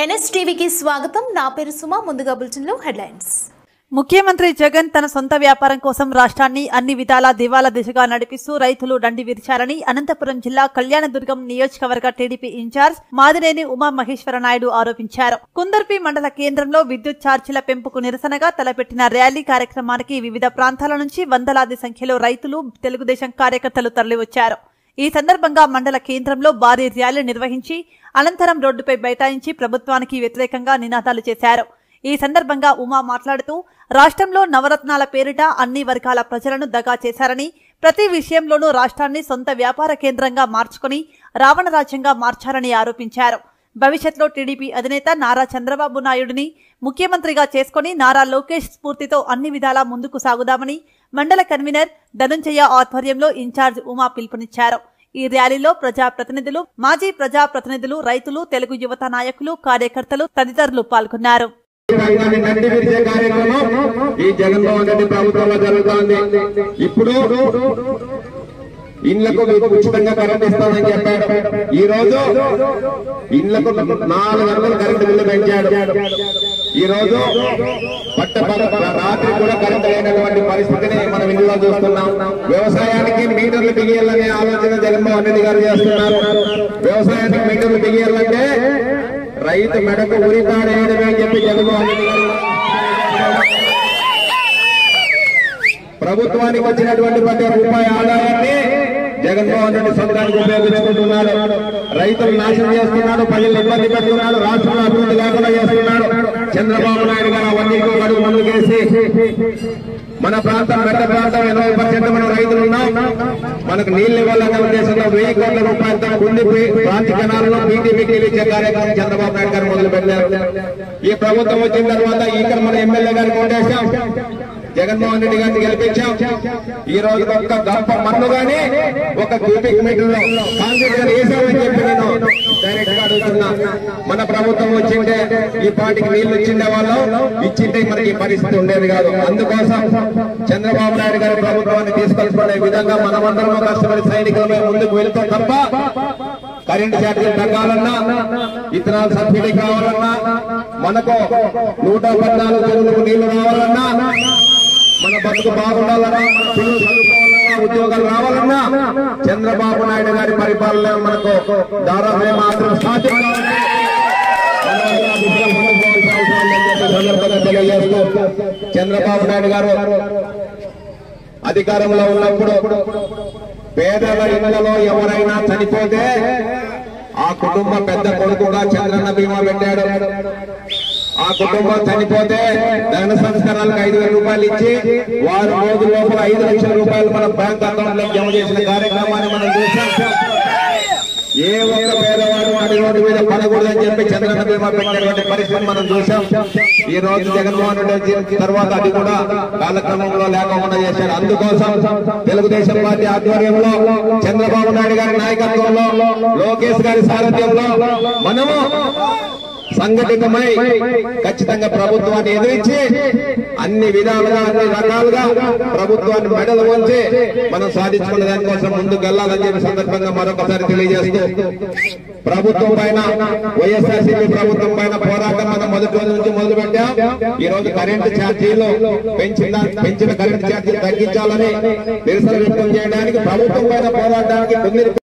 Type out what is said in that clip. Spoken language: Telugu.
ఎన్ఎస్టీవీకి స్వాగతం నా పేరు సుమ ముందుగా బులెటిన్లో హెడ్లైన్స్ ముఖ్యమంత్రి జగన్ తన సొంత వ్యాపారం కోసం రాష్ట్రాన్ని అన్ని విధాలా దివాలా దిశగా నడిపిస్తూ రైతులు దండి విరిచారని అనంతపురం జిల్లా కళ్యాణదుర్గం నియోజకవర్గ టీడీపీ ఇన్ఛార్జ్ మాదినేని ఉమా మహేశ్వర నాయుడు ఆరోపించారు కుందర్పి మండల కేంద్రంలో విద్యుత్ ఛార్జీల పెంపుకు నిరసనగా తలపెట్టిన ర్యాలీ కార్యక్రమానికి వివిధ ప్రాంతాల నుంచి వందలాది సంఖ్యలో రైతులు తెలుగుదేశం కార్యకర్తలు తరలివచ్చారు ఈ సందర్భంగా మండల కేంద్రంలో భారీ ర్యాలీ నిర్వహించి అనంతరం రోడ్డుపై బైఠాయించి ప్రభుత్వానికి వ్యతిరేకంగా నినాదాలు చేశారు ఈ సందర్భంగా ఉమా మాట్లాడుతూ రాష్ట్రంలో నవరత్నాల పేరిట అన్ని వర్గాల ప్రజలను దగా చేశారని ప్రతి విషయంలోనూ రాష్ట్రాన్ని సొంత వ్యాపార కేంద్రంగా మార్చుకుని రావణ రాజ్యంగా మార్చారని ఆరోపించారు భవిష్యత్లో టీడీపీ అధినేత నారా చంద్రబాబు నాయుడిని ముఖ్యమంత్రిగా చేసుకుని నారా లోకేష్ స్ఫూర్తితో అన్ని విధాలా ముందుకు సాగుదామని మండల కన్వీనర్ ధనుంజయ ఆధ్వర్యంలో ఇన్ఛార్జ్ ఉమా పిలుపునిచ్చారు ఈ ర్యాలీలో ప్రజాప్రతినిధులు మాజీ ప్రజాప్రతినిధులు రైతులు తెలుగు యువత నాయకులు కార్యకర్తలు తదితరులు పాల్గొన్నారు రంగాన్ని నండి విరిచే కార్యక్రమం ఈ జగన్మోహన్ రెడ్డి ప్రభుత్వంలో జరుగుతోంది ఇప్పుడు ఇండ్లకు మీకు ఉచితంగా కరెంట్ ఇస్తామని చెప్పాడు ఈ రోజు ఇండ్లకు నాలుగు వందల కరెంటు బిల్లు పెంచాడు ఈ రోజు పట్ట పగ- రాత్రి కూడా కరెంటు లేనటువంటి పరిస్థితిని మనం ఇంట్లో చూస్తున్నాం వ్యవసాయానికి మీటర్లు బిగియాలనే ఆలోచన జగన్మోహన్ రెడ్డి గారు చేస్తున్నారు వ్యవసాయానికి మీటర్లు బిగియాలంటే రైతు మెడకు ఉరితాడేయడమే అని చెప్పి జగన్మోహన్ రెడ్డి గారు ప్రభుత్వానికి వచ్చినటువంటి ప్రతి రూపాయి ఆదాయాన్ని జగన్మోహన్ రెడ్డి సొంతానికి ఉపయోగించుకుంటున్నాడు రైతులు నాశనం చేస్తున్నాడు ప్రజలు ఇబ్బంది పెడుతున్నాడు రాష్ట్రంలో అభివృద్ధి లేకుండా చేస్తున్నాడు చంద్రబాబు నాయుడు గారు అవన్నీ అడుగు ముందుకేసి మన ప్రాంతం మెట్ట ప్రాంతం ఎనభై పర్సెంట్ మన రైతులు ఉన్నాం మనకు నీళ్లు ఇవ్వాలనే ఉద్దేశంలో వెయ్యి కోట్ల రూపాయలతో కుండి ప్రాంతి కెనాలను బీటీపీకి ఇచ్చే కార్యక్రమం చంద్రబాబు నాయుడు గారు మొదలు పెట్టారు ఈ ప్రభుత్వం వచ్చిన తర్వాత ఇక్కడ మన ఎమ్మెల్యే గారికి ఓటేశాం జగన్మోహన్ రెడ్డి గారిని గెలిపించాం ఈ రోజు ఒక్క గంప మన్ను గాని ఒక క్యూబిక్ మీటర్ కాంగ్రెస్ గారు వేసామని చెప్పి నేను డైరెక్ట్ గా అడుగుతున్నా మన ప్రభుత్వం వచ్చింటే ఈ పార్టీకి నీళ్లు ఇచ్చిండే వాళ్ళు ఇచ్చింటే మనకి ఈ పరిస్థితి ఉండేది కాదు అందుకోసం చంద్రబాబు నాయుడు గారి ప్రభుత్వాన్ని తీసుకొచ్చుకునే విధంగా మనమందరం కష్టపడి సైనికులమే ముందుకు వెళ్తాం తప్ప కరెంటు ఛార్జీలు తగ్గాలన్నా ఇతరాల సబ్సిడీ కావాలన్నా మనకు నూట పద్నాలుగు చెరువులకు నీళ్లు రావాలన్నా మన బతుకు బాగుండాలన్నా మన పిల్లలు చదువుకోవాలన్నా ఉద్యోగాలు రావాలన్నా చంద్రబాబు నాయుడు గారి పరిపాలన మనకు దాదాపు మాత్రం సాధ్యం కావాలంటే మనమందరం ఆ దిశగా ముందుకు పోవాల్సిన అవసరం ఉందని చెప్పి సందర్భంగా తెలియజేస్తూ చంద్రబాబు నాయుడు గారు అధికారంలో ఉన్నప్పుడు పేదల ఇళ్లలో ఎవరైనా చనిపోతే ఆ కుటుంబ పెద్ద కొడుకుగా చంద్రన్న బీమా పెట్టాడు ఆ కుటుంబం చనిపోతే ధన సంస్కరణలకు ఐదు వేల రూపాయలు ఇచ్చి వారు రోజు లోపల ఐదు లక్షల రూపాయలు మన బ్యాంక్ అకౌంట్ లో జమ చేసిన కార్యక్రమాన్ని మనం చూసాం ఏ ఒక్క పేదవాడు వాడి రోడ్డు మీద పడకూడదని చెప్పి చంద్రన్న బీమా పెట్టినటువంటి పరిస్థితి మనం చూసాం ఈ రోజు జగన్మోహన్ రెడ్డి వచ్చిన తర్వాత అది కూడా కాలక్రమంలో లేకుండా చేశాడు అందుకోసం తెలుగుదేశం పార్టీ ఆధ్వర్యంలో చంద్రబాబు నాయుడు గారి నాయకత్వంలో లోకేష్ గారి సారథ్యంలో మనము సంఘటితమై ఖచ్చితంగా ప్రభుత్వాన్ని ఎదిరించి అన్ని విధాలుగా అన్ని రకాలుగా ప్రభుత్వాన్ని మెడలు వంచి మనం సాధించుకునే దానికోసం ముందుకు వెళ్ళాలని చెప్పి సందర్భంగా మరొకసారి తెలియజేస్తూ ప్రభుత్వం పైన వైఎస్ఆర్సీపీ ప్రభుత్వం పైన పోరాటం మనం మొదటి రోజు నుంచి మొదలు పెట్టాం ఈ రోజు కరెంటు ఛార్జీలు పెంచిన పెంచిన కరెంటు ఛార్జీలు తగ్గించాలని నిరసన వ్యక్తం చేయడానికి ప్రభుత్వం పైన పోరాటానికి కొన్ని